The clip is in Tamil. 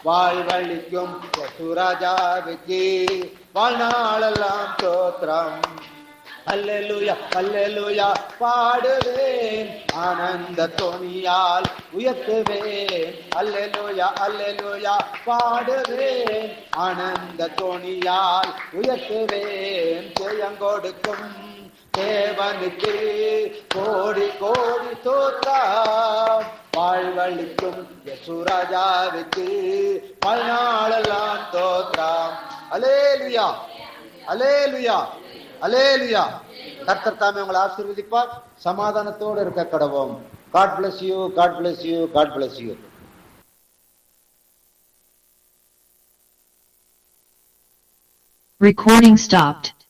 வாழ்வழிக்கும் யசுராஜாவுக்கு வாழ்நாளெல்லாம் தோத்திரம் அல்லேலூயா அல்லேலூயா பாடுவேன் ஆனந்த துணியால் உயர்த்துவேன் அல்லேலூயா அல்லேலூயா பாடுவேன் ஆனந்த துணியால் உயர்த்துவேன் ஜெயங்கொடுக்கும் தேவனுக்கு கோடி கோடி தோத்தாம் வாழ்வழிக்கும் யசுராஜாவுக்கு பல்நாளெல்லாம் தோத்தாம் அலேலுயா அலேலுயா அலேலுயா கர்த்தர் தாமே உங்களை ஆசீர்வதிப்பார் சமாதானத்தோடு இருக்க கடவோம் God bless you God bless you God bless you Recording stopped.